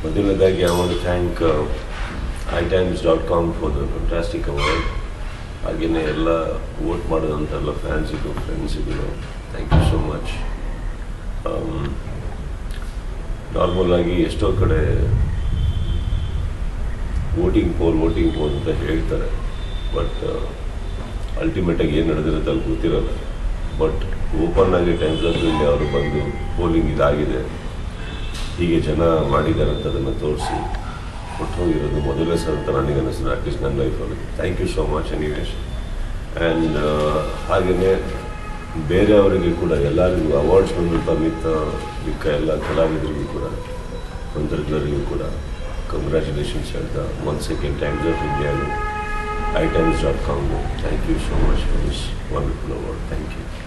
ಮೊದಲನೇದಾಗಿ I want thank I times dot com for the fantastic award ಹಾಗೆಯೇ ಎಲ್ಲ vote ಮಾಡಿದಂಥ ಎಲ್ಲ ಫ್ಯಾನ್ಸಿಗೂ ಫ್ರೆಂಡ್ಸಿಗೂ thank you so much normal ಆಗಿ ಎಷ್ಟೋ ಕಡೆ ವೋಟಿಂಗ್ ಪೋಲ್ ವೋಟಿಂಗ್ ಪೋಲ್ ಅಂತ ಹೇಳ್ತಾರೆ ಬಟ್ ಅಲ್ಟಿಮೇಟಾಗಿ ಏನು ನಡೆದಿರುತ್ತೆ ಅಲ್ಲಿ ಗೊತ್ತಿರಲ್ಲ ಬಟ್ ಓಪನ್ ಆಗಿ ಟೈಮ್ಸ್ ಆಫ್ ಇಂಡಿಯಾ ಅವರು ಬಂದು ಪೋಲಿಂಗ್ ಇದಾಗಿದೆ ಹೀಗೆ ಜನ ಮಾಡಿದ್ದಾರೆ ಅಂತ ಅದನ್ನು ತೋರಿಸಿ ಕೊಟ್ಟು ಹೋಗಿರೋದು ಮೊದಲನೇ ಸಲ ಅಂತ ನನಗೆ ಅನಿಸ್ತದೆ ಅಟ್ಲೀಸ್ಟ್ ನನ್ನ ಲೈಫಲ್ಲಿ thank you so much anyways and ಹಾಗೆಯೇ ಬೇರೆಯವರಿಗೆ ಕೂಡ ಎಲ್ಲರಿಗೂ ಅವಾರ್ಡ್ಸ್ ಬಂದಂಥ ಮಿತ್ತ ಮಿಕ್ಕ ಎಲ್ಲ ಕಲಾವಿದರಿಗೂ ಕೂಡ ತಂತ್ರಜ್ಞರಿಗೂ ಕೂಡ ಕಂಗ್ರ್ಯಾಚುಲೇಷನ್ಸ್ ಹೇಳ್ತಾ ಒನ್ ಸೆಕೆಂಡ್ ಟೈಮ್ಸ್ ಆಫ್ ಇಂಡಿಯಾನು ಐ ಟೈಮ್ಸ್ ಡಾಟ್ ಕಾಮ್ಗೂ thank you so much for this wonderful award thank you